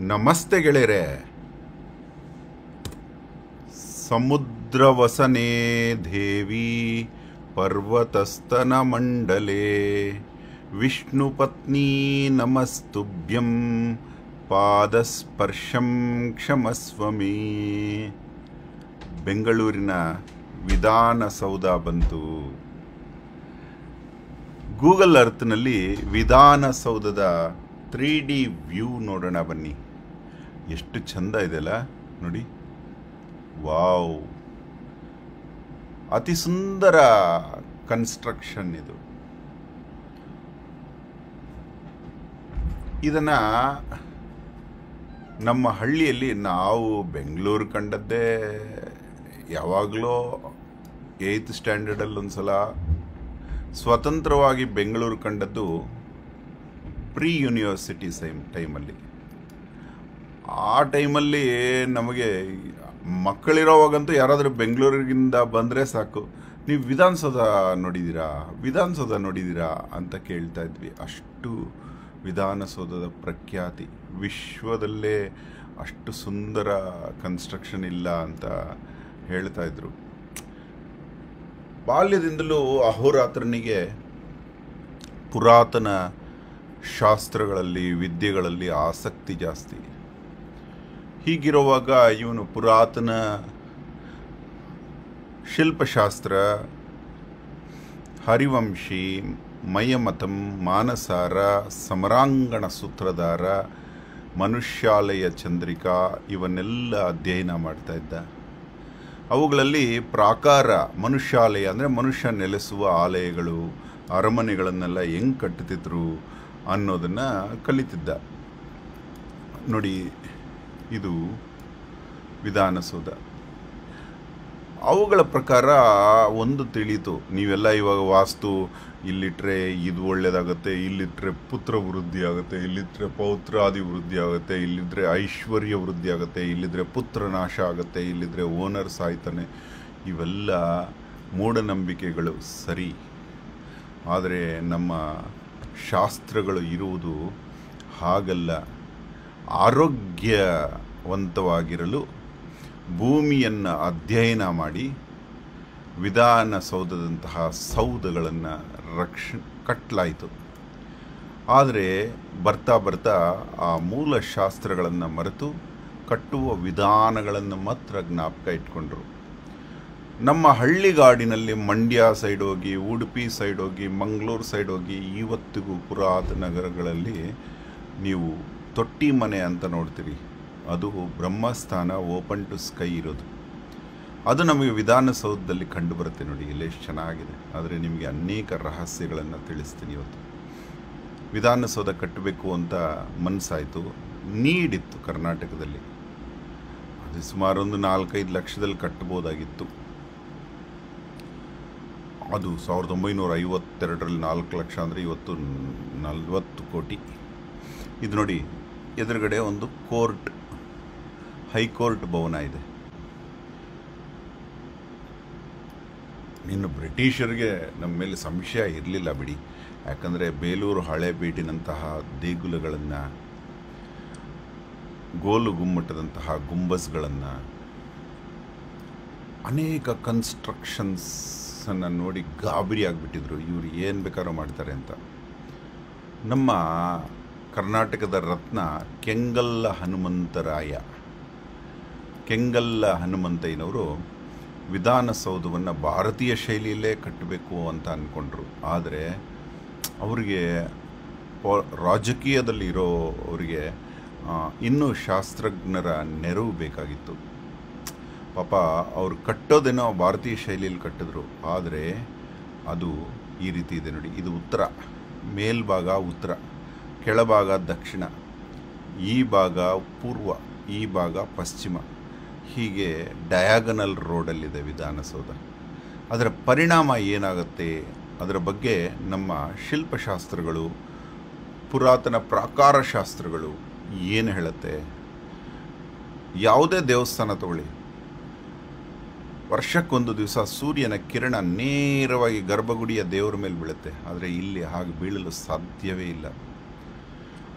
ನಮಸ್ತೆ ಗೆಳೆಯರೆ ಸಮುದ್ರವಸನೆ ದೇವಿ ಪರ್ವತಸ್ತನ ಮಂಡಲೆ ವಿಷ್ಣುಪತ್ನಿ ನಮಸ್ತುಭ್ಯಂ ಪಾದಸ್ಪರ್ಶಂ ಕ್ಷಮಸ್ವ ಮೇ ಬೆಂಗಳೂರಿನ ವಿಧಾನಸೌಧ ಬಂತು ಗೂಗಲ್ ಅರ್ತ್ನಲ್ಲಿ ವಿಧಾನಸೌಧದ ತ್ರೀ ಡಿ ವ್ಯೂ ನೋಡೋಣ ಬನ್ನಿ ಎಷ್ಟು ಚಂದ ಇದೆಯಲ್ಲ ನೋಡಿ ವಾವ್ ಅತಿ ಸುಂದರ ಕನ್ಸ್ಟ್ರಕ್ಷನ್ ಇದು ಇದನ್ನ ನಮ್ಮ ಹಳ್ಳಿಯಲ್ಲಿ ನಾವು ಬೆಂಗಳೂರು ಕಂಡದ್ದೇ ಯಾವಾಗಲೂ ಏಯ್ತ್ ಸ್ಟ್ಯಾಂಡರ್ಡಲ್ಲಿ ಒಂದ್ಸಲ ಸ್ವತಂತ್ರವಾಗಿ ಬೆಂಗಳೂರು ಕಂಡದ್ದು ಪ್ರೀ ಯೂನಿವರ್ಸಿಟಿ ಸೈಮ್ ಟೈಮಲ್ಲಿ ಆ ಟೈಮಲ್ಲಿ ನಮಗೆ ಮಕ್ಕಳಿರೋವಾಗಂತೂ ಯಾರಾದರೂ ಬೆಂಗಳೂರಿಗಿಂದ ಬಂದರೆ ಸಾಕು ನೀವು ವಿಧಾನಸೌಧ ನೋಡಿದ್ದೀರಾ ವಿಧಾನಸೌಧ ನೋಡಿದ್ದೀರಾ ಅಂತ ಕೇಳ್ತಾ ಇದ್ವಿ ಅಷ್ಟು ವಿಧಾನಸೌಧದ ಪ್ರಖ್ಯಾತಿ ವಿಶ್ವದಲ್ಲೇ ಅಷ್ಟು ಸುಂದರ ಕನ್ಸ್ಟ್ರಕ್ಷನ್ ಇಲ್ಲ ಅಂತ ಹೇಳ್ತಾ ಇದ್ರು ಬಾಲ್ಯದಿಂದಲೂ ಅಹೋರಾತ್ರನಿಗೆ ಪುರಾತನ ಶಾಸ್ತ್ರಗಳಲ್ಲಿ ವಿದ್ಯೆಗಳಲ್ಲಿ ಆಸಕ್ತಿ ಜಾಸ್ತಿ ಹೀಗಿರುವಾಗ ಇವನು ಪುರಾತನ ಶಿಲ್ಪಶಾಸ್ತ್ರ ಹರಿವಂಶಿ ಮಯಮತಂ ಮಾನಸಾರ ಸಮರಾಂಗಣ ಸೂತ್ರಧಾರ ಮನುಷ್ಯಾಲಯ ಚಂದ್ರಿಕಾ ಇವನ್ನೆಲ್ಲ ಅಧ್ಯಯನ ಮಾಡ್ತಾ ಇದ್ದ ಅವುಗಳಲ್ಲಿ ಪ್ರಾಕಾರ ಮನುಷ್ಯಾಲಯ ಅಂದರೆ ಮನುಷ್ಯ ನೆಲೆಸುವ ಆಲಯಗಳು ಅರಮನೆಗಳನ್ನೆಲ್ಲ ಹೆಂಗೆ ಕಟ್ಟುತ್ತಿದ್ರು ಅನ್ನೋದನ್ನು ಕಲಿತಿದ್ದ ನೋಡಿ ಇದು ವಿಧಾನಸೌಧ ಅವುಗಳ ಪ್ರಕಾರ ಒಂದು ತಿಳಿತು ನೀವೆಲ್ಲ ಇವಾಗ ವಾಸ್ತು ಇಲ್ಲಿಟ್ರೆ ಇದು ಒಳ್ಳೇದಾಗುತ್ತೆ ಇಲ್ಲಿಟ್ರೆ ಪುತ್ರ ವೃದ್ಧಿ ಆಗುತ್ತೆ ಇಲ್ಲಿಟ್ರೆ ಪೌತ್ರಾದಿ ವೃದ್ಧಿ ಆಗುತ್ತೆ ಇಲ್ಲಿದ್ರೆ ಐಶ್ವರ್ಯ ವೃದ್ಧಿ ಆಗುತ್ತೆ ಇಲ್ಲಿದ್ರೆ ಪುತ್ರ ನಾಶ ಆಗುತ್ತೆ ಇಲ್ಲಿದ್ರೆ ಓನರ್ ಸಾಯ್ತಾನೆ ಇವೆಲ್ಲ ಮೂಢನಂಬಿಕೆಗಳು ಸರಿ ಆದರೆ ನಮ್ಮ ಶಾಸ್ತ್ರಗಳು ಇರುವುದು ಹಾಗಲ್ಲ ಆರೋಗ್ಯವಂತವಾಗಿರಲು ಭೂಮಿಯನ್ನು ಅಧ್ಯಯನ ಮಾಡಿ ವಿಧಾನಸೌಧದಂತಹ ಸೌಧಗಳನ್ನು ರಕ್ಷ ಕಟ್ಟಲಾಯಿತು ಆದರೆ ಬರ್ತಾ ಬರ್ತಾ ಆ ಮೂಲ ಶಾಸ್ತ್ರಗಳನ್ನು ಮರೆತು ಕಟ್ಟುವ ವಿಧಾನಗಳನ್ನು ಮಾತ್ರ ಜ್ಞಾಪಕ ಇಟ್ಕೊಂಡ್ರು ನಮ್ಮ ಹಳ್ಳಿಗಾಡಿನಲ್ಲಿ ಮಂಡ್ಯ ಸೈಡ್ ಹೋಗಿ ಉಡುಪಿ ಸೈಡ್ ಹೋಗಿ ಮಂಗಳೂರು ಸೈಡ್ ಹೋಗಿ ಇವತ್ತಿಗೂ ಪುರಾತನ ನಗರಗಳಲ್ಲಿ ನೀವು ತೊಟ್ಟಿ ಮನೆ ಅಂತ ನೋಡ್ತೀರಿ ಅದು ಬ್ರಹ್ಮಸ್ಥಾನ ಓಪನ್ ಟು ಸ್ಕೈ ಇರೋದು ಅದು ನಮಗೆ ವಿಧಾನಸೌಧದಲ್ಲಿ ಕಂಡು ಬರುತ್ತೆ ನೋಡಿ ಇಲ್ಲಿ ಎಷ್ಟು ಚೆನ್ನಾಗಿದೆ ಆದರೆ ನಿಮಗೆ ಅನೇಕ ರಹಸ್ಯಗಳನ್ನು ತಿಳಿಸ್ತೀನಿ ಇವತ್ತು ವಿಧಾನಸೌಧ ಕಟ್ಟಬೇಕು ಅಂತ ಮನಸ್ಸಾಯಿತು ನೀಡಿತ್ತು ಕರ್ನಾಟಕದಲ್ಲಿ ಅದು ಸುಮಾರು ಒಂದು ನಾಲ್ಕೈದು ಲಕ್ಷದಲ್ಲಿ ಕಟ್ಟಬಹುದಾಗಿತ್ತು ಅದು ಸಾವಿರದ ಒಂಬೈನೂರ ಐವತ್ತೆರಡರಲ್ಲಿ ನಾಲ್ಕು ಲಕ್ಷ ಅಂದರೆ ಇವತ್ತು ನಲ್ವತ್ತು ಕೋಟಿ ಇದು ನೋಡಿ ಎದುರುಗಡೆ ಒಂದು ಕೋರ್ಟ್ ಹೈಕೋರ್ಟ್ ಭವನ ಇದೆ ಇನ್ನು ಬ್ರಿಟಿಷರಿಗೆ ನಮ್ಮ ಮೇಲೆ ಸಂಶಯ ಇರಲಿಲ್ಲ ಬಿಡಿ ಯಾಕಂದರೆ ಬೇಲೂರು ಹಳೆಬೀಡಿನಂತಹ ದೇಗುಲಗಳನ್ನು ಗೋಲು ಗುಮ್ಮಟದಂತಹ ಗುಂಬಸ್ಗಳನ್ನು ಅನೇಕ ಕನ್ಸ್ಟ್ರಕ್ಷನ್ಸನ್ನು ನೋಡಿ ಗಾಬರಿ ಆಗಿಬಿಟ್ಟಿದ್ರು ಇವರು ಏನು ಬೇಕಾದ್ರೂ ಮಾಡ್ತಾರೆ ಅಂತ ನಮ್ಮ ಕರ್ನಾಟಕದ ರತ್ನ ಕೆಂಗಲ್ಲ ಹನುಮಂತರಾಯ ಕೆಂಗಲ್ಲ ಹನುಮಂತಯ್ಯನವರು ವಿಧಾನಸೌಧವನ್ನು ಭಾರತೀಯ ಶೈಲಿಯಲ್ಲೇ ಕಟ್ಟಬೇಕು ಅಂತ ಅಂದ್ಕೊಂಡ್ರು ಆದರೆ ಅವರಿಗೆ ರಾಜಕೀಯದಲ್ಲಿ ಇರೋ ಅವರಿಗೆ ಇನ್ನೂ ಶಾಸ್ತ್ರಜ್ಞರ ನೆರವು ಬೇಕಾಗಿತ್ತು ಪಾಪ ಅವರು ಕಟ್ಟೋದೇನೋ ಭಾರತೀಯ ಶೈಲಿಯಲ್ಲಿ ಕಟ್ಟಿದ್ರು ಆದರೆ ಅದು ಈ ರೀತಿ ಇದೆ ನೋಡಿ ಇದು ಉತ್ತರ ಮೇಲ್ಭಾಗ ಉತ್ತರ ಕೆಳಭಾಗ ದಕ್ಷಿಣ ಈ ಭಾಗ ಪೂರ್ವ ಈ ಭಾಗ ಪಶ್ಚಿಮ ಹೀಗೆ ಡಯಾಗನಲ್ ರೋಡಲ್ಲಿದೆ ವಿಧಾನಸೌಧ ಅದರ ಪರಿಣಾಮ ಏನಾಗುತ್ತೆ ಅದರ ಬಗ್ಗೆ ನಮ್ಮ ಶಿಲ್ಪಶಾಸ್ತ್ರಗಳು ಪುರಾತನ ಪ್ರಾಕಾರ ಶಾಸ್ತ್ರಗಳು ಏನು ಹೇಳುತ್ತೆ ಯಾವುದೇ ದೇವಸ್ಥಾನ ತಗೊಳ್ಳಿ ವರ್ಷಕ್ಕೊಂದು ದಿವಸ ಸೂರ್ಯನ ಕಿರಣ ನೇರವಾಗಿ ಗರ್ಭಗುಡಿಯ ದೇವರ ಮೇಲೆ ಬೀಳುತ್ತೆ ಆದರೆ ಇಲ್ಲಿ ಹಾಗೆ ಬೀಳಲು ಸಾಧ್ಯವೇ ಇಲ್ಲ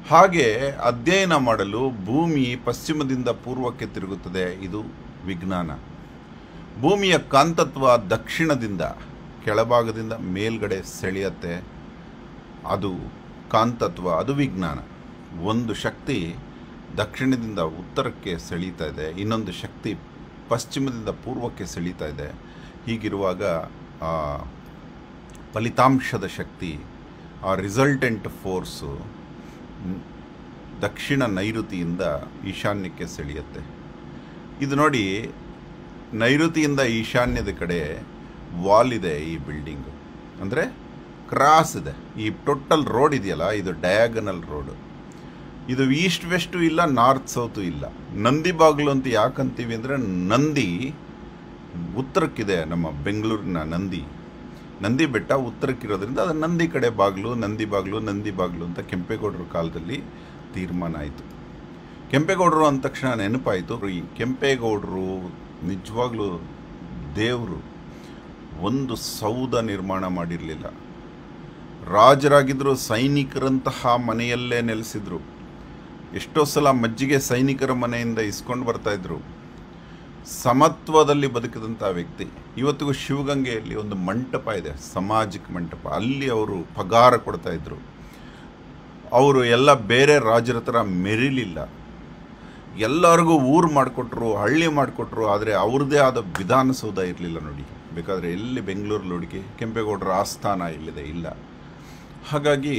ಹಾಗೆ ಅಧ್ಯಯನ ಮಾಡಲು ಭೂಮಿ ಪಶ್ಚಿಮದಿಂದ ಪೂರ್ವಕ್ಕೆ ತಿರುಗುತ್ತದೆ ಇದು ವಿಜ್ಞಾನ ಭೂಮಿಯ ಕಾಂತತ್ವ ದಕ್ಷಿಣದಿಂದ ಕೆಳಭಾಗದಿಂದ ಮೇಲ್ಗಡೆ ಸೆಳೆಯತ್ತೆ ಅದು ಕಾಂತತ್ವ ಅದು ವಿಜ್ಞಾನ ಒಂದು ಶಕ್ತಿ ದಕ್ಷಿಣದಿಂದ ಉತ್ತರಕ್ಕೆ ಸೆಳೀತಾ ಇದೆ ಇನ್ನೊಂದು ಶಕ್ತಿ ಪಶ್ಚಿಮದಿಂದ ಪೂರ್ವಕ್ಕೆ ಸೆಳೀತಾ ಇದೆ ಹೀಗಿರುವಾಗ ಆ ಫಲಿತಾಂಶದ ಶಕ್ತಿ ಆ ರಿಸಲ್ಟೆಂಟ್ ಫೋರ್ಸು ನ್- ದಕ್ಷಿಣ ನೈಋತಿಯಿಂದ ಈಶಾನ್ಯಕ್ಕೆ ಸೆಳೆಯುತ್ತೆ ಇದು ನೋಡಿ ನೈಋತಿಯಿಂದ ಈಶಾನ್ಯದ ಕಡೆ ವಾಲ್ ಇದೆ ಈ ಬಿಲ್ಡಿಂಗು ಅಂದರೆ ಕ್ರಾಸ್ ಇದೆ ಈ ಟೋಟಲ್ ರೋಡ್ ಇದೆಯಲ್ಲ ಇದು ಡಯಾಗನಲ್ ರೋಡು ಇದು ಈಸ್ಟ್ ವೆಸ್ಟು ಇಲ್ಲ ನಾರ್ತ್ ಸೌತು ಇಲ್ಲ ನಂದಿ ಬಾಗಿಲು ಅಂತ ಯಾಕಂತೀವಿ ಅಂದರೆ ನಂದಿ ಉತ್ತರಕ್ಕಿದೆ ನಮ್ಮ ಬೆಂಗಳೂರಿನ ನಂದಿ ನಂದಿ ಬೆಟ್ಟ ಉತ್ತರಕ್ಕಿರೋದ್ರಿಂದ ಅದು ನಂದಿ ಕಡೆ ಬಾಗಿಲು ನಂದಿ ಬಾಗಿಲು ನಂದಿ ಬಾಗಿಲು ಅಂತ ಕೆಂಪೇಗೌಡರ ಕಾಲದಲ್ಲಿ ತೀರ್ಮಾನ ಆಯಿತು ಕೆಂಪೇಗೌಡರು ಅಂದ ತಕ್ಷಣ ನೆನಪಾಯಿತು ಈ ಕೆಂಪೇಗೌಡರು ನಿಜವಾಗ್ಲೂ ದೇವರು ಒಂದು ಸೌಧ ನಿರ್ಮಾಣ ಮಾಡಿರಲಿಲ್ಲ ರಾಜರಾಗಿದ್ದರು ಸೈನಿಕರಂತಹ ಮನೆಯಲ್ಲೇ ನೆಲೆಸಿದ್ರು ಎಷ್ಟೋ ಸಲ ಮಜ್ಜಿಗೆ ಸೈನಿಕರ ಮನೆಯಿಂದ ಇಸ್ಕೊಂಡು ಬರ್ತಾ ಇದ್ರು ಸಮತ್ವದಲ್ಲಿ ಬದುಕಿದಂಥ ವ್ಯಕ್ತಿ ಇವತ್ತಿಗೂ ಶಿವಗಂಗೆಯಲ್ಲಿ ಒಂದು ಮಂಟಪ ಇದೆ ಸಾಮಾಜಿಕ ಮಂಟಪ ಅಲ್ಲಿ ಅವರು ಪಗಾರ ಕೊಡ್ತಾ ಇದ್ರು ಅವರು ಎಲ್ಲ ಬೇರೆ ರಾಜರ ಥರ ಮೆರಿಲಿಲ್ಲ ಎಲ್ಲರಿಗೂ ಊರು ಮಾಡಿಕೊಟ್ರು ಹಳ್ಳಿ ಮಾಡಿಕೊಟ್ರು ಆದರೆ ಅವ್ರದ್ದೇ ಆದ ವಿಧಾನಸೌಧ ಇರಲಿಲ್ಲ ನೋಡಿ ಬೇಕಾದರೆ ಎಲ್ಲಿ ಬೆಂಗಳೂರಲ್ಲಿ ಹುಡುಕಿ ಕೆಂಪೇಗೌಡರ ಆಸ್ಥಾನ ಇಲ್ಲಿದೆ ಇಲ್ಲ ಹಾಗಾಗಿ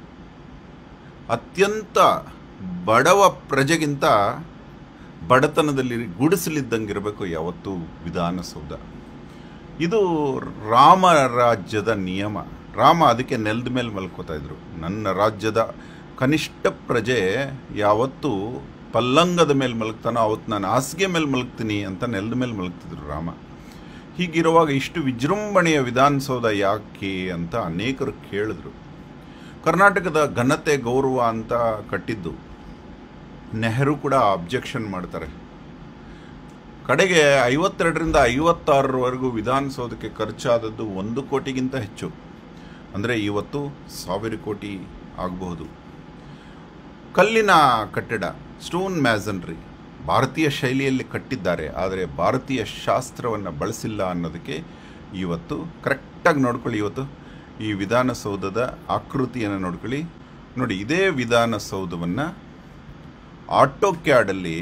ಅತ್ಯಂತ ಬಡವ ಪ್ರಜೆಗಿಂತ ಬಡತನದಲ್ಲಿ ಗುಡಿಸಲಿದ್ದಂಗಿರಬೇಕು ಯಾವತ್ತೂ ವಿಧಾನಸೌಧ ಇದು ರಾಮ ರಾಜ್ಯದ ನಿಯಮ ರಾಮ ಅದಕ್ಕೆ ನೆಲದ ಮೇಲೆ ಮಲ್ಕೋತಾ ಇದ್ರು ನನ್ನ ರಾಜ್ಯದ ಕನಿಷ್ಠ ಪ್ರಜೆ ಯಾವತ್ತೂ ಪಲ್ಲಂಗದ ಮೇಲೆ ಮಲಗ್ತಾನೋ ಅವತ್ತು ನಾನು ಹಾಸಿಗೆ ಮೇಲೆ ಮಲಗ್ತೀನಿ ಅಂತ ನೆಲದ ಮೇಲೆ ಮಲಗ್ತಿದ್ರು ರಾಮ ಹೀಗಿರುವಾಗ ಇಷ್ಟು ವಿಜೃಂಭಣೆಯ ವಿಧಾನಸೌಧ ಯಾಕೆ ಅಂತ ಅನೇಕರು ಕೇಳಿದ್ರು ಕರ್ನಾಟಕದ ಘನತೆ ಗೌರವ ಅಂತ ಕಟ್ಟಿದ್ದು ನೆಹರು ಕೂಡ ಅಬ್ಜೆಕ್ಷನ್ ಮಾಡ್ತಾರೆ ಕಡೆಗೆ ಐವತ್ತೆರಡರಿಂದ ಐವತ್ತಾರರವರೆಗೂ ವಿಧಾನಸೌಧಕ್ಕೆ ಖರ್ಚಾದದ್ದು ಒಂದು ಕೋಟಿಗಿಂತ ಹೆಚ್ಚು ಅಂದರೆ ಇವತ್ತು ಸಾವಿರ ಕೋಟಿ ಆಗಬಹುದು ಕಲ್ಲಿನ ಕಟ್ಟಡ ಸ್ಟೋನ್ ಮ್ಯಾಸನ್ರಿ ಭಾರತೀಯ ಶೈಲಿಯಲ್ಲಿ ಕಟ್ಟಿದ್ದಾರೆ ಆದರೆ ಭಾರತೀಯ ಶಾಸ್ತ್ರವನ್ನು ಬಳಸಿಲ್ಲ ಅನ್ನೋದಕ್ಕೆ ಇವತ್ತು ಕರೆಕ್ಟಾಗಿ ನೋಡ್ಕೊಳ್ಳಿ ಇವತ್ತು ಈ ವಿಧಾನಸೌಧದ ಆಕೃತಿಯನ್ನು ನೋಡ್ಕೊಳ್ಳಿ ನೋಡಿ ಇದೇ ವಿಧಾನಸೌಧವನ್ನು ಆಟೋ ಕ್ಯಾಡಲ್ಲಿ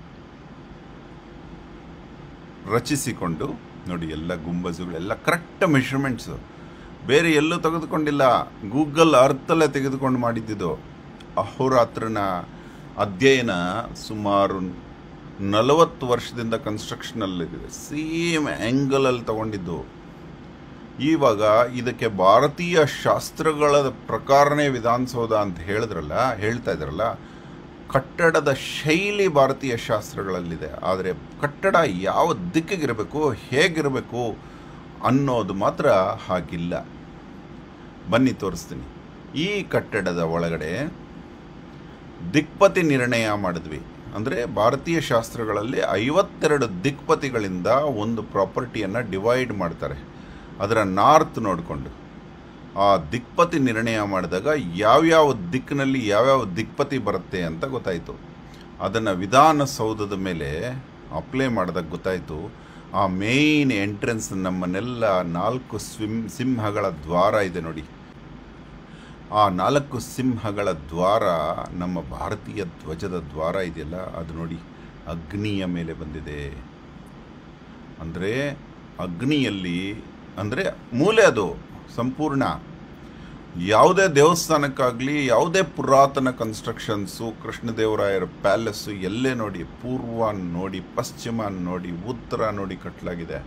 ರಚಿಸಿಕೊಂಡು ನೋಡಿ ಎಲ್ಲ ಗುಂಬಜುಗಳೆಲ್ಲ ಕರೆಕ್ಟ್ ಮೆಷರ್ಮೆಂಟ್ಸು ಬೇರೆ ಎಲ್ಲೂ ತೆಗೆದುಕೊಂಡಿಲ್ಲ ಗೂಗಲ್ ಅರ್ಥಲ್ಲೇ ತೆಗೆದುಕೊಂಡು ಮಾಡಿದ್ದಿದ್ದು ಅಹೋರಾತ್ರನ ಅಧ್ಯಯನ ಸುಮಾರು ನಲವತ್ತು ವರ್ಷದಿಂದ ಕನ್ಸ್ಟ್ರಕ್ಷನಲ್ಲಿದೆ ಸೇಮ್ ಆ್ಯಂಗಲಲ್ಲಿ ತಗೊಂಡಿದ್ದು ಇವಾಗ ಇದಕ್ಕೆ ಭಾರತೀಯ ಶಾಸ್ತ್ರಗಳ ಪ್ರಕಾರನೇ ವಿಧಾನಸೌಧ ಅಂತ ಹೇಳಿದ್ರಲ್ಲ ಹೇಳ್ತಾ ಇದ್ರಲ್ಲ ಕಟ್ಟಡದ ಶೈಲಿ ಭಾರತೀಯ ಶಾಸ್ತ್ರಗಳಲ್ಲಿದೆ ಆದರೆ ಕಟ್ಟಡ ಯಾವ ದಿಕ್ಕಿಗಿರಬೇಕು ಹೇಗಿರಬೇಕು ಅನ್ನೋದು ಮಾತ್ರ ಹಾಗಿಲ್ಲ ಬನ್ನಿ ತೋರಿಸ್ತೀನಿ ಈ ಕಟ್ಟಡದ ಒಳಗಡೆ ದಿಕ್ಪತಿ ನಿರ್ಣಯ ಮಾಡಿದ್ವಿ ಅಂದರೆ ಭಾರತೀಯ ಶಾಸ್ತ್ರಗಳಲ್ಲಿ ಐವತ್ತೆರಡು ದಿಕ್ಪತಿಗಳಿಂದ ಒಂದು ಪ್ರಾಪರ್ಟಿಯನ್ನು ಡಿವೈಡ್ ಮಾಡ್ತಾರೆ ಅದರ ನಾರ್ತ್ ನೋಡಿಕೊಂಡು ಆ ದಿಕ್ಪತಿ ನಿರ್ಣಯ ಮಾಡಿದಾಗ ಯಾವ್ಯಾವ ದಿಕ್ಕಿನಲ್ಲಿ ಯಾವ್ಯಾವ ದಿಕ್ಪತಿ ಬರುತ್ತೆ ಅಂತ ಗೊತ್ತಾಯಿತು ಅದನ್ನು ವಿಧಾನಸೌಧದ ಮೇಲೆ ಅಪ್ಲೈ ಮಾಡಿದಾಗ ಗೊತ್ತಾಯಿತು ಆ ಮೇಯ್ನ್ ಎಂಟ್ರೆನ್ಸ್ ನಮ್ಮನ್ನೆಲ್ಲ ನಾಲ್ಕು ಸ್ವಿಮ್ ಸಿಂಹಗಳ ದ್ವಾರ ಇದೆ ನೋಡಿ ಆ ನಾಲ್ಕು ಸಿಂಹಗಳ ದ್ವಾರ ನಮ್ಮ ಭಾರತೀಯ ಧ್ವಜದ ದ್ವಾರ ಇದೆಯಲ್ಲ ಅದು ನೋಡಿ ಅಗ್ನಿಯ ಮೇಲೆ ಬಂದಿದೆ ಅಂದರೆ ಅಗ್ನಿಯಲ್ಲಿ ಅಂದರೆ ಮೂಲೆ ಅದು ಸಂಪೂರ್ಣ ಯಾವುದೇ ದೇವಸ್ಥಾನಕ್ಕಾಗಲಿ ಯಾವುದೇ ಪುರಾತನ ಕನ್ಸ್ಟ್ರಕ್ಷನ್ಸು ಕೃಷ್ಣದೇವರಾಯರ ಪ್ಯಾಲೇಸ್ಸು ಎಲ್ಲೇ ನೋಡಿ ಪೂರ್ವ ನೋಡಿ ಪಶ್ಚಿಮ ನೋಡಿ ಉತ್ತರ ನೋಡಿ ಕಟ್ಟಲಾಗಿದೆ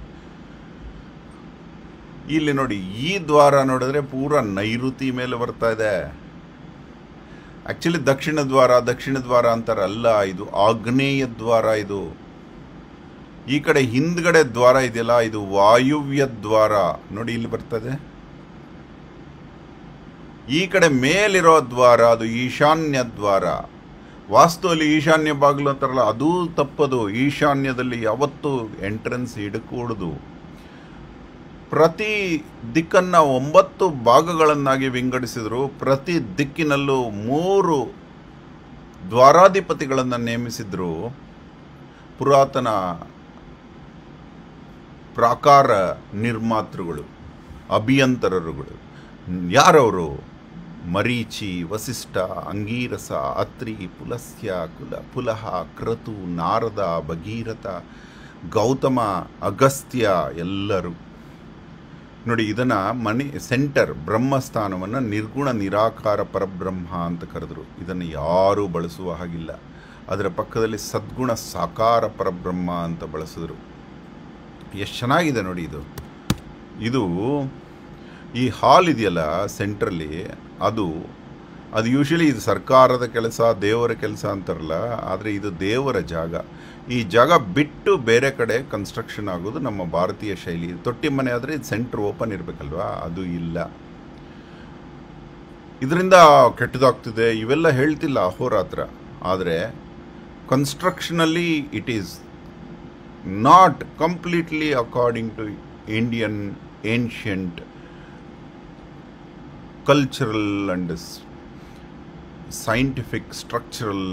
ಇಲ್ಲಿ ನೋಡಿ ಈ ದ್ವಾರ ನೋಡಿದ್ರೆ ಪೂರ ನೈಋತಿ ಮೇಲೆ ಬರ್ತಾ ಇದೆ ಆಕ್ಚುಲಿ ದಕ್ಷಿಣ ದ್ವಾರ ದಕ್ಷಿಣ ದ್ವಾರ ಅಂತಾರಲ್ಲ ಇದು ಆಗ್ನೇಯ ದ್ವಾರ ಇದು ಈ ಕಡೆ ಹಿಂದ್ಗಡೆ ದ್ವಾರ ಇದೆಯಲ್ಲ ಇದು ವಾಯುವ್ಯ ದ್ವಾರ ನೋಡಿ ಇಲ್ಲಿ ಬರ್ತದೆ ಈ ಕಡೆ ಮೇಲಿರೋ ದ್ವಾರ ಅದು ಈಶಾನ್ಯ ದ್ವಾರ ವಾಸ್ತುವಲ್ಲಿ ಈಶಾನ್ಯ ಬಾಗಿಲು ಅಂತಾರಲ್ಲ ಅದೂ ತಪ್ಪದು ಈಶಾನ್ಯದಲ್ಲಿ ಯಾವತ್ತೂ ಎಂಟ್ರೆನ್ಸ್ ಹಿಡ್ಕೂಡ್ದು ಪ್ರತಿ ದಿಕ್ಕನ್ನು ಒಂಬತ್ತು ಭಾಗಗಳನ್ನಾಗಿ ವಿಂಗಡಿಸಿದ್ರು ಪ್ರತಿ ದಿಕ್ಕಿನಲ್ಲೂ ಮೂರು ದ್ವಾರಾಧಿಪತಿಗಳನ್ನು ನೇಮಿಸಿದ್ರು ಪುರಾತನ ಪ್ರಾಕಾರ ನಿರ್ಮಾತೃಗಳು ಅಭಿಯಂತರರುಗಳು ಯಾರವರು ಮರೀಚಿ ವಸಿಷ್ಠ ಅಂಗೀರಸ ಅತ್ರಿ ಪುಲಸ್ಯ ಕುಲ ಪುಲಹ ಕ್ರತು ನಾರದ ಭಗೀರಥ ಗೌತಮ ಅಗಸ್ತ್ಯ ಎಲ್ಲರೂ ನೋಡಿ ಇದನ್ನು ಮನೆ ಸೆಂಟರ್ ಬ್ರಹ್ಮಸ್ಥಾನವನ್ನು ನಿರ್ಗುಣ ನಿರಾಕಾರ ಪರಬ್ರಹ್ಮ ಅಂತ ಕರೆದರು ಇದನ್ನು ಯಾರೂ ಬಳಸುವ ಹಾಗಿಲ್ಲ ಅದರ ಪಕ್ಕದಲ್ಲಿ ಸದ್ಗುಣ ಸಾಕಾರ ಪರಬ್ರಹ್ಮ ಅಂತ ಬಳಸಿದ್ರು ಎಷ್ಟು ಚೆನ್ನಾಗಿದೆ ನೋಡಿ ಇದು ಇದು ಈ ಹಾಲ್ ಇದೆಯಲ್ಲ ಸೆಂಟ್ರಲ್ಲಿ ಅದು ಅದು ಯೂಶಲಿ ಇದು ಸರ್ಕಾರದ ಕೆಲಸ ದೇವರ ಕೆಲಸ ಅಂತಾರಲ್ಲ ಆದರೆ ಇದು ದೇವರ ಜಾಗ ಈ ಜಾಗ ಬಿಟ್ಟು ಬೇರೆ ಕಡೆ ಕನ್ಸ್ಟ್ರಕ್ಷನ್ ಆಗೋದು ನಮ್ಮ ಭಾರತೀಯ ಶೈಲಿ ತೊಟ್ಟಿ ಮನೆ ಆದರೆ ಇದು ಸೆಂಟ್ರ್ ಓಪನ್ ಇರಬೇಕಲ್ವಾ ಅದು ಇಲ್ಲ ಇದರಿಂದ ಕೆಟ್ಟದಾಗ್ತಿದೆ ಇವೆಲ್ಲ ಹೇಳ್ತಿಲ್ಲ ಅಹೋರಾತ್ರ ಆದರೆ ಕನ್ಸ್ಟ್ರಕ್ಷನಲ್ಲಿ it is not completely according to Indian ancient cultural and scientific structural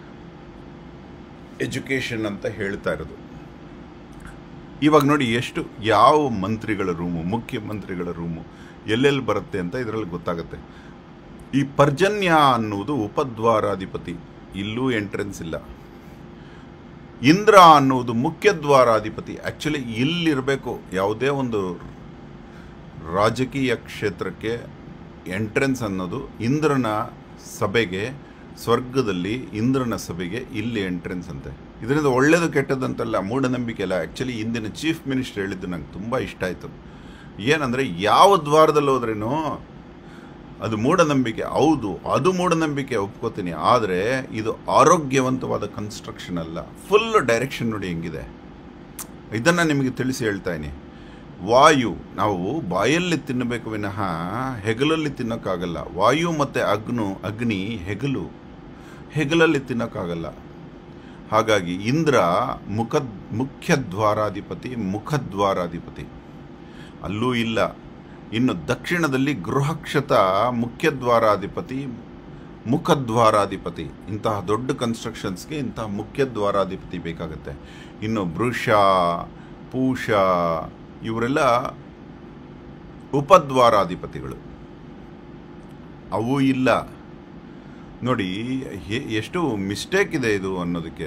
education ಅಂತ ಹೇಳ್ತಾ ಇರೋದು ಇವಾಗ ನೋಡಿ ಎಷ್ಟು ಯಾವ ಮಂತ್ರಿಗಳ ರೂಮು ಮುಖ್ಯಮಂತ್ರಿಗಳ ರೂಮು ಎಲ್ಲೆಲ್ಲಿ ಬರುತ್ತೆ ಅಂತ ಇದರಲ್ಲಿ ಗೊತ್ತಾಗುತ್ತೆ ಈ ಪರ್ಜನ್ಯ ಅನ್ನುವುದು ಉಪದ್ವಾರಾಧಿಪತಿ ಇಲ್ಲೂ ಎಂಟ್ರೆನ್ಸ್ ಇಲ್ಲ ಇಂದ್ರ ಅನ್ನುವುದು ಮುಖ್ಯದ್ವಾರಾಧಿಪತಿ ಆ್ಯಕ್ಚುಲಿ ಇಲ್ಲಿರಬೇಕು ಯಾವುದೇ ಒಂದು ರಾಜಕೀಯ ಕ್ಷೇತ್ರಕ್ಕೆ ಎಂಟ್ರೆನ್ಸ್ ಅನ್ನೋದು ಇಂದ್ರನ ಸಭೆಗೆ ಸ್ವರ್ಗದಲ್ಲಿ ಇಂದ್ರನ ಸಭೆಗೆ ಇಲ್ಲಿ ಎಂಟ್ರೆನ್ಸ್ ಅಂತೆ ಇದರಿಂದ ಒಳ್ಳೇದು ಕೆಟ್ಟದಂತಲ್ಲ ಮೂಢನಂಬಿಕೆ ಅಲ್ಲ ಆ್ಯಕ್ಚುಲಿ ಇಂದಿನ ಚೀಫ್ ಮಿನಿಸ್ಟರ್ ಹೇಳಿದ್ದು ನಂಗೆ ತುಂಬ ಇಷ್ಟ ಆಯಿತು ಏನಂದರೆ ಯಾವ ದ್ವಾರದಲ್ಲಿ ಹೋದ್ರೇನೋ ಅದು ಮೂಢನಂಬಿಕೆ ಹೌದು ಅದು ಮೂಢನಂಬಿಕೆ ಒಪ್ಕೋತೀನಿ ಆದರೆ ಇದು ಆರೋಗ್ಯವಂತವಾದ ಕನ್ಸ್ಟ್ರಕ್ಷನ್ ಅಲ್ಲ ಫುಲ್ ಡೈರೆಕ್ಷನ್ ನೋಡಿ ಹೆಂಗಿದೆ ಇದನ್ನು ನಿಮಗೆ ತಿಳಿಸಿ ಹೇಳ್ತಾ ಇದ್ದೀನಿ ವಾಯು ನಾವು ಬಾಯಲ್ಲಿ ತಿನ್ನಬೇಕು ವಿನಃ ಹೆಗಲಲ್ಲಿ ತಿನ್ನೋಕ್ಕಾಗಲ್ಲ ವಾಯು ಮತ್ತು ಅಗ್ನು ಅಗ್ನಿ ಹೆಗಲು ಹೆಗಲಲ್ಲಿ ತಿನ್ನೋಕ್ಕಾಗಲ್ಲ ಹಾಗಾಗಿ ಇಂದ್ರ ಮುಖ ಮುಖ್ಯದ್ವಾರಾಧಿಪತಿ ಮುಖದ್ವಾರಾಧಿಪತಿ ಅಲ್ಲೂ ಇಲ್ಲ ಇನ್ನು ದಕ್ಷಿಣದಲ್ಲಿ ಗೃಹಕ್ಷತ ಮುಖ್ಯದ್ವಾರಾಧಿಪತಿ ಮುಖದ್ವಾರಾಧಿಪತಿ ಇಂತಹ ದೊಡ್ಡ ಕನ್ಸ್ಟ್ರಕ್ಷನ್ಸ್ಗೆ ಇಂತಹ ಮುಖ್ಯದ್ವಾರಾಧಿಪತಿ ಬೇಕಾಗುತ್ತೆ ಇನ್ನು ವೃಷ ಪೂಷ ಇವರೆಲ್ಲ ಉಪದ್ವಾರಾಧಿಪತಿಗಳು ಅವು ಇಲ್ಲ ನೋಡಿ ಹೆ- ಎಷ್ಟು ಮಿಸ್ಟೇಕ್ ಇದೆ ಇದು ಅನ್ನೋದಕ್ಕೆ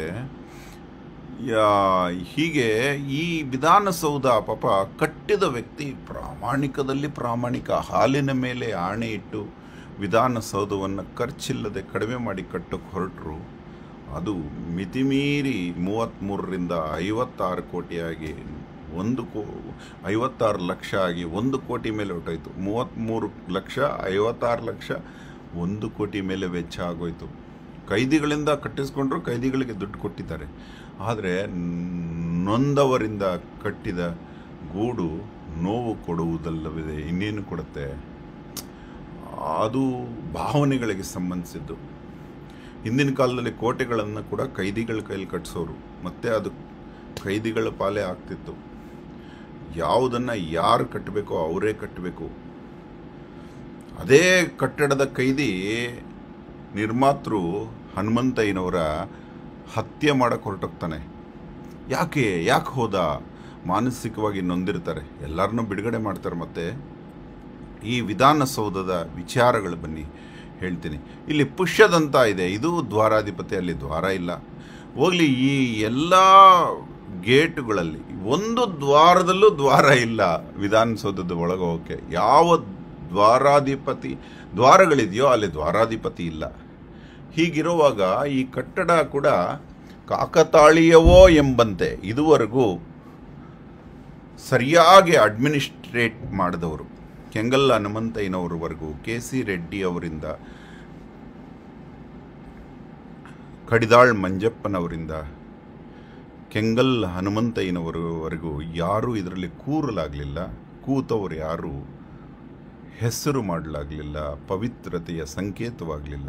ಯಾ- ಹೀಗೆ ಈ ವಿಧಾನಸೌಧ ಪಾಪ ಕಟ್ಟಿದ ವ್ಯಕ್ತಿ ಪ್ರಾಮಾಣಿಕದಲ್ಲಿ ಪ್ರಾಮಾಣಿಕ ಹಾಲಿನ ಮೇಲೆ ಆಣೆ ಇಟ್ಟು ವಿಧಾನಸೌಧವನ್ನು ಖರ್ಚಿಲ್ಲದೆ ಕಡಿಮೆ ಮಾಡಿ ಕಟ್ಟಕ್ಕೆ ಹೊರಟರು ಅದು ಮಿತಿಮೀರಿ ಮೂವತ್ತ್ಮೂರರಿಂದ ಐವತ್ತಾರು ಕೋಟಿಯಾಗಿ ಒಂದು ಕೋ ಐವತ್ತಾರು ಲಕ್ಷ ಆಗಿ ಒಂದು ಕೋಟಿ ಮೇಲೆ ಹೊರಟೋಯ್ತು ಮೂವತ್ತ್ಮೂರು ಲಕ್ಷ ಐವತ್ತಾರು ಲಕ್ಷ ಒಂದು ಕೋಟಿ ಮೇಲೆ ವೆಚ್ಚ ಆಗೋಯ್ತು ಕೈದಿಗಳಿಂದ ಕಟ್ಟಿಸ್ಕೊಂಡ್ರು ಕೈದಿಗಳಿಗೆ ದುಡ್ಡು ಕೊಟ್ಟಿದ್ದಾರೆ ಆದರೆ ನೊಂದವರಿಂದ ಕಟ್ಟಿದ ಗೂಡು ನೋವು ಕೊಡುವುದಲ್ಲವಿದೆ ಇನ್ನೇನು ಕೊಡುತ್ತೆ ಅದು ಭಾವನೆಗಳಿಗೆ ಸಂಬಂಧಿಸಿದ್ದು ಹಿಂದಿನ ಕಾಲದಲ್ಲಿ ಕೋಟೆಗಳನ್ನು ಕೂಡ ಕೈದಿಗಳ ಕೈಯಲ್ಲಿ ಕಟ್ಟಿಸೋರು ಮತ್ತೆ ಅದು ಕೈದಿಗಳ ಪಾಲೇ ಆಗ್ತಿತ್ತು ಯಾವುದನ್ನು ಯಾರು ಕಟ್ಟಬೇಕೋ ಅವರೇ ಕಟ್ಟಬೇಕು ಅದೇ ಕಟ್ಟಡದ ಕೈದಿ ನಿರ್ಮಾತೃ ಹನುಮಂತಯ್ಯನವರ ಹತ್ಯೆ ಮಾಡಕ್ಕೆ ಹೊರಟೋಗ್ತಾನೆ ಯಾಕೆ ಯಾಕೆ ಹೋದ ಮಾನಸಿಕವಾಗಿ ನೊಂದಿರ್ತಾರೆ ಎಲ್ಲರನ್ನೂ ಬಿಡುಗಡೆ ಮಾಡ್ತಾರೆ ಮತ್ತೆ ಈ ವಿಧಾನಸೌಧದ ವಿಚಾರಗಳು ಬನ್ನಿ ಹೇಳ್ತೀನಿ ಇಲ್ಲಿ ಪುಷ್ಯದಂತ ಇದೆ ಇದು ದ್ವಾರಾಧಿಪತಿ ಅಲ್ಲಿ ದ್ವಾರ ಇಲ್ಲ ಹೋಗ್ಲಿ ಈ ಎಲ್ಲ ಗೇಟುಗಳಲ್ಲಿ ಒಂದು ದ್ವಾರದಲ್ಲೂ ದ್ವಾರ ಇಲ್ಲ ವಿಧಾನಸೌಧದ ಒಳಗೆ ಹೋಗೋಕ್ಕೆ ಯಾವ ದ್ವಾರಾಧಿಪತಿ ದ್ವಾರಗಳಿದೆಯೋ ಅಲ್ಲಿ ದ್ವಾರಾಧಿಪತಿ ಇಲ್ಲ ಹೀಗಿರುವಾಗ ಈ ಕಟ್ಟಡ ಕೂಡ ಕಾಕತಾಳೀಯವೋ ಎಂಬಂತೆ ಇದುವರೆಗೂ ಸರಿಯಾಗಿ ಅಡ್ಮಿನಿಸ್ಟ್ರೇಟ್ ಮಾಡಿದವರು ಕೆಂಗಲ್ ಹನುಮಂತಯ್ಯನವರವರೆಗೂ ಕೆ ಸಿ ರೆಡ್ಡಿ ಅವರಿಂದ ಕಡಿದಾಳ್ ಮಂಜಪ್ಪನವರಿಂದ ಕೆಂಗಲ್ ಹನುಮಂತಯ್ಯನವರವರೆಗೂ ಯಾರೂ ಇದರಲ್ಲಿ ಕೂರಲಾಗಲಿಲ್ಲ ಕೂತವರು ಯಾರೂ ಹೆಸರು ಮಾಡಲಾಗಲಿಲ್ಲ ಪವಿತ್ರತೆಯ ಸಂಕೇತವಾಗಲಿಲ್ಲ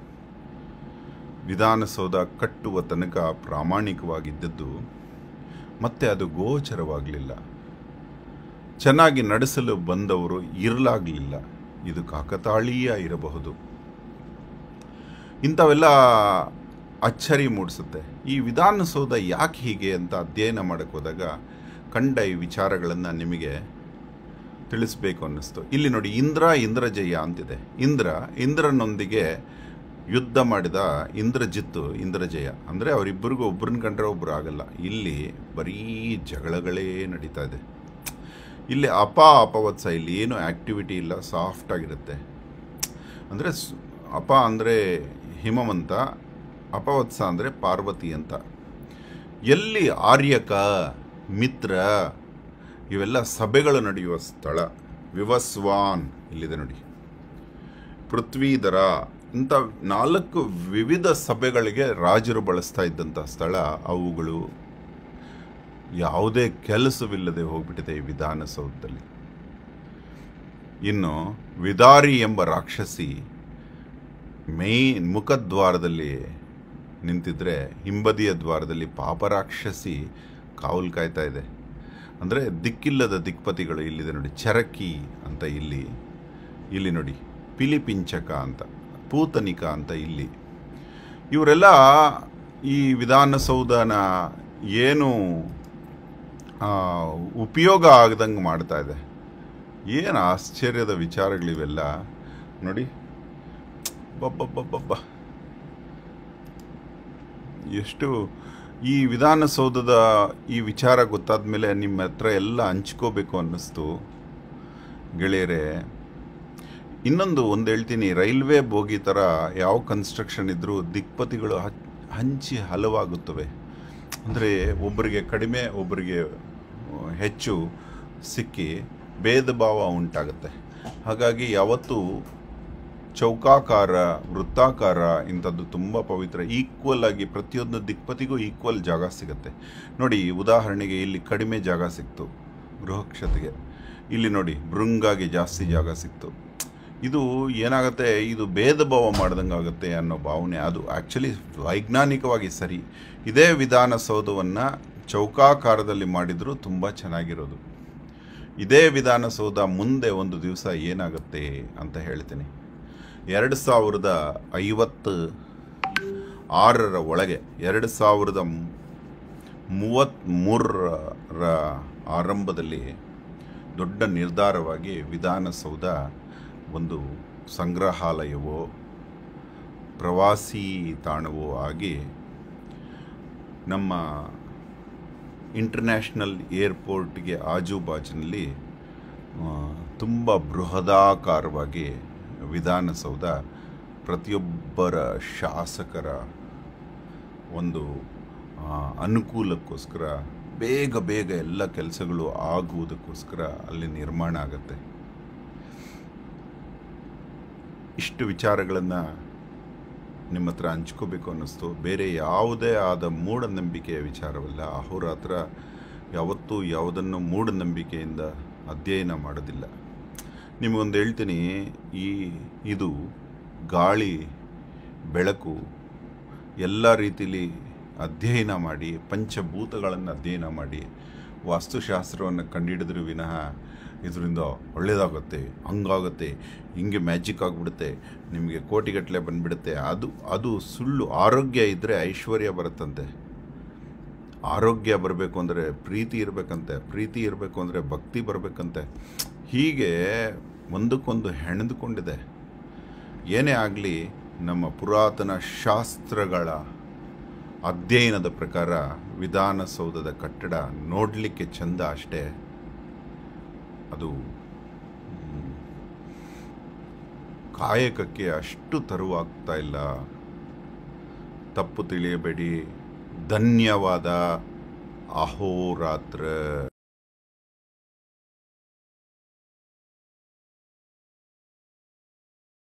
ವಿಧಾನಸೌಧ ಕಟ್ಟುವ ತನಕ ಪ್ರಾಮಾಣಿಕವಾಗಿದ್ದದ್ದು ಮತ್ತೆ ಅದು ಗೋಚರವಾಗಲಿಲ್ಲ ಚೆನ್ನಾಗಿ ನಡೆಸಲು ಬಂದವರು ಇರಲಾಗಲಿಲ್ಲ ಇದು ಕಾಕತಾಳೀಯ ಇರಬಹುದು ಇಂಥವೆಲ್ಲ ಅಚ್ಚರಿ ಮೂಡಿಸುತ್ತೆ ಈ ವಿಧಾನಸೌಧ ಯಾಕೆ ಹೀಗೆ ಅಂತ ಅಧ್ಯಯನ ಮಾಡಕ್ಕೆ ಹೋದಾಗ ಕಂಡ ಈ ವಿಚಾರಗಳನ್ನು ನಿಮಗೆ ತಿಳಿಸ್ಬೇಕು ಅನ್ನಿಸ್ತು ಇಲ್ಲಿ ನೋಡಿ ಇಂದ್ರ ಇಂದ್ರಜಯ ಅಂತಿದೆ ಇಂದ್ರ ಇಂದ್ರನೊಂದಿಗೆ ಯುದ್ಧ ಮಾಡಿದ ಇಂದ್ರಜಿತ್ತು ಇಂದ್ರಜಯ ಅಂದರೆ ಅವರಿಬ್ಬರಿಗೂ ಒಬ್ಬರನ್ನ ಕಂಡ್ರೆ ಒಬ್ಬರು ಆಗಲ್ಲ ಇಲ್ಲಿ ಬರೀ ಜಗಳಗಳೇ ನಡೀತಾ ಇದೆ ಇಲ್ಲಿ ಅಪ ಅಪವತ್ಸ ಇಲ್ಲಿ ಏನು ಆ್ಯಕ್ಟಿವಿಟಿ ಇಲ್ಲ ಸಾಫ್ಟ್ ಆಗಿರುತ್ತೆ ಅಂದರೆ ಅಪ ಅಂದರೆ ಹಿಮವಂತ ಅಪವತ್ಸ ಅಂದರೆ ಪಾರ್ವತಿ ಅಂತ ಎಲ್ಲಿ ಆರ್ಯಕ ಮಿತ್ರ ಇವೆಲ್ಲ ಸಭೆಗಳು ನಡೆಯುವ ಸ್ಥಳ ವಿವಸ್ವಾನ್ ಇಲ್ಲಿದೆ ನೋಡಿ ಪೃಥ್ವೀಧರ ಇಂಥ ನಾಲ್ಕು ವಿವಿಧ ಸಭೆಗಳಿಗೆ ರಾಜರು ಬಳಸ್ತಾ ಇದ್ದಂಥ ಸ್ಥಳ ಅವುಗಳು ಯಾವುದೇ ಕೆಲಸವಿಲ್ಲದೆ ಹೋಗ್ಬಿಟ್ಟಿದೆ ಈ ವಿಧಾನಸೌಧದಲ್ಲಿ ಇನ್ನು ವಿದಾರಿ ಎಂಬ ರಾಕ್ಷಸಿ ಮೇನ್ ಮುಖದ್ವಾರದಲ್ಲಿ ನಿಂತಿದ್ರೆ ಹಿಂಬದಿಯ ದ್ವಾರದಲ್ಲಿ ಪಾಪರಾಕ್ಷಸಿ ಕಾವಲು ಕಾಯ್ತಾ ಇದೆ ಅಂದರೆ ದಿಕ್ಕಿಲ್ಲದ ದಿಕ್ಪತಿಗಳು ಇಲ್ಲಿದೆ ನೋಡಿ ಚರಕಿ ಅಂತ ಇಲ್ಲಿ ಇಲ್ಲಿ ನೋಡಿ ಪಿಲಿಪಿಂಚಕ ಅಂತ ಪೂತನಿಕ ಅಂತ ಇಲ್ಲಿ ಇವರೆಲ್ಲ ಈ ವಿಧಾನಸೌಧನ ಏನು ಆ, ಉಪಯೋಗ ಆಗದಂಗೆ ಮಾಡ್ತಾ ಇದೆ ಏನು ಆಶ್ಚರ್ಯದ ವಿಚಾರಗಳಿವೆಲ್ಲ ನೋಡಿ ಬಬ್ಬಬ್ಬಬ್ಬಬ್ಬ ಎಷ್ಟು ಈ ವಿಧಾನಸೌಧದ ಈ ವಿಚಾರ ಗೊತ್ತಾದ ಮೇಲೆ ನಿಮ್ಮ ಹತ್ರ ಎಲ್ಲ ಹಂಚ್ಕೋಬೇಕು ಅನ್ನಿಸ್ತು ಗೆಳೆಯರೇ ಇನ್ನೊಂದು ಒಂದು ಹೇಳ್ತೀನಿ ರೈಲ್ವೆ ಬೋಗಿ ಥರ ಯಾವ ಕನ್ಸ್ಟ್ರಕ್ಷನ್ ಇದ್ದರೂ ದಿಕ್ಪತಿಗಳು ಹಚ್- ಹಂಚಿ ಹಲವಾಗುತ್ತವೆ ಅಂದರೆ ಒಬ್ಬರಿಗೆ ಕಡಿಮೆ ಒಬ್ಬರಿಗೆ ಹೆಚ್ಚು ಸಿಕ್ಕಿ ಭೇದ ಭಾವ ಉಂಟಾಗುತ್ತೆ ಹಾಗಾಗಿ ಯಾವತ್ತೂ ಚೌಕಾಕಾರ ವೃತ್ತಾಕಾರ ಇಂಥದ್ದು ತುಂಬ ಪವಿತ್ರ ಈಕ್ವಲ್ ಆಗಿ ಪ್ರತಿಯೊಂದು ದಿಕ್ಪತಿಗೂ ಈಕ್ವಲ್ ಜಾಗ ಸಿಗುತ್ತೆ ನೋಡಿ ಉದಾಹರಣೆಗೆ ಇಲ್ಲಿ ಕಡಿಮೆ ಜಾಗ ಸಿಕ್ತು ಗೃಹಕ್ಷತೆಗೆ ಇಲ್ಲಿ ನೋಡಿ ಭೃಂಗಾಗಿ ಜಾಸ್ತಿ ಜಾಗ ಸಿಕ್ತು ಇದು ಏನಾಗುತ್ತೆ ಇದು ಭೇದ ಭಾವ ಮಾಡ್ದಂಗೆ ಆಗುತ್ತೆ ಅನ್ನೋ ಭಾವನೆ ಅದು ಆ್ಯಕ್ಚುಲಿ ವೈಜ್ಞಾನಿಕವಾಗಿ ಸರಿ ಇದೇ ವಿಧಾನಸೌಧವನ್ನು ಚೌಕಾಕಾರದಲ್ಲಿ ಮಾಡಿದರೂ ತುಂಬ ಚೆನ್ನಾಗಿರೋದು ಇದೇ ವಿಧಾನಸೌಧ ಮುಂದೆ ಒಂದು ದಿವಸ ಏನಾಗುತ್ತೆ ಅಂತ ಹೇಳ್ತೀನಿ ಎರಡು ಸಾವಿರದ ಐವತ್ತು ಆರರ ಒಳಗೆ ಎರಡು ಸಾವಿರದ ಮೂವತ್ತ್ಮೂರರ ಆರಂಭದಲ್ಲಿ ದೊಡ್ಡ ನಿರ್ಧಾರವಾಗಿ ವಿಧಾನಸೌಧ ಒಂದು ಸಂಗ್ರಹಾಲಯವೋ ಪ್ರವಾಸಿ ತಾಣವೋ ಆಗಿ ನಮ್ಮ ಇಂಟರ್ನ್ಯಾಷನಲ್ ಏರ್ಪೋರ್ಟ್ಗೆ ಆಜುಬಾಜಿನಲ್ಲಿ ತುಂಬ ಬೃಹದಾಕಾರವಾಗಿ ವಿಧಾನಸೌಧ ಪ್ರತಿಯೊಬ್ಬರ ಶಾಸಕರ ಒಂದು ಆ, ಅನುಕೂಲಕ್ಕೋಸ್ಕರ ಬೇಗ ಬೇಗ ಎಲ್ಲ ಕೆಲಸಗಳು ಆಗುವುದಕ್ಕೋಸ್ಕರ ಅಲ್ಲಿ ನಿರ್ಮಾಣ ಆಗುತ್ತೆ ಇಷ್ಟು ವಿಚಾರಗಳನ್ನು ನಿಮ್ಮ ಹತ್ರ ಹಂಚ್ಕೋಬೇಕು ಅನ್ನಿಸ್ತು ಬೇರೆ ಯಾವುದೇ ಆದ ಮೂಢನಂಬಿಕೆಯ ವಿಚಾರವಲ್ಲ ಅಹೋರಾತ್ರ ಯಾವತ್ತೂ ಯಾವುದನ್ನು ಮೂಢನಂಬಿಕೆಯಿಂದ ಅಧ್ಯಯನ ಮಾಡೋದಿಲ್ಲ ನಿಮಗೊಂದು ಹೇಳ್ತೀನಿ ಈ ಇದು ಗಾಳಿ ಬೆಳಕು ಎಲ್ಲ ರೀತಿಲಿ ಅಧ್ಯಯನ ಮಾಡಿ ಪಂಚಭೂತಗಳನ್ನು ಅಧ್ಯಯನ ಮಾಡಿ ವಾಸ್ತುಶಾಸ್ತ್ರವನ್ನು ಕಂಡುಹಿಡಿದ್ರು ವಿನಃ ಇದರಿಂದ ಒಳ್ಳೆಯದಾಗುತ್ತೆ ಹಂಗಾಗುತ್ತೆ ಹಿಂಗೆ ಮ್ಯಾಜಿಕ್ ಆಗಿಬಿಡುತ್ತೆ ನಿಮಗೆ ಕೋಟಿಗಟ್ಟಲೆ ಬಂದುಬಿಡುತ್ತೆ ಅದು ಅದು ಸುಳ್ಳು ಆರೋಗ್ಯ ಇದ್ದರೆ ಐಶ್ವರ್ಯ ಬರುತ್ತಂತೆ ಆರೋಗ್ಯ ಬರಬೇಕು ಅಂದರೆ ಪ್ರೀತಿ ಇರಬೇಕಂತೆ ಪ್ರೀತಿ ಇರಬೇಕು ಅಂದರೆ ಭಕ್ತಿ ಬರಬೇಕಂತೆ ಹೀಗೆ ಒಂದಕ್ಕೊಂದು ಹೆಣೆದುಕೊಂಡಿದೆ ಏನೇ ಆಗಲಿ ನಮ್ಮ ಪುರಾತನ ಶಾಸ್ತ್ರಗಳ ಅಧ್ಯಯನದ ಪ್ರಕಾರ ವಿಧಾನಸೌಧದ ಕಟ್ಟಡ ನೋಡಲಿಕ್ಕೆ ಚಂದ ಅಷ್ಟೇ ಅದು ಮ್, ಕಾಯಕಕ್ಕೆ ಅಷ್ಟು ತರುವಾಗ್ತಾ ಇಲ್ಲ ತಪ್ಪು ತಿಳಿಯಬೇಡಿ ಧನ್ಯವಾದ ಅಹೋರಾತ್ರ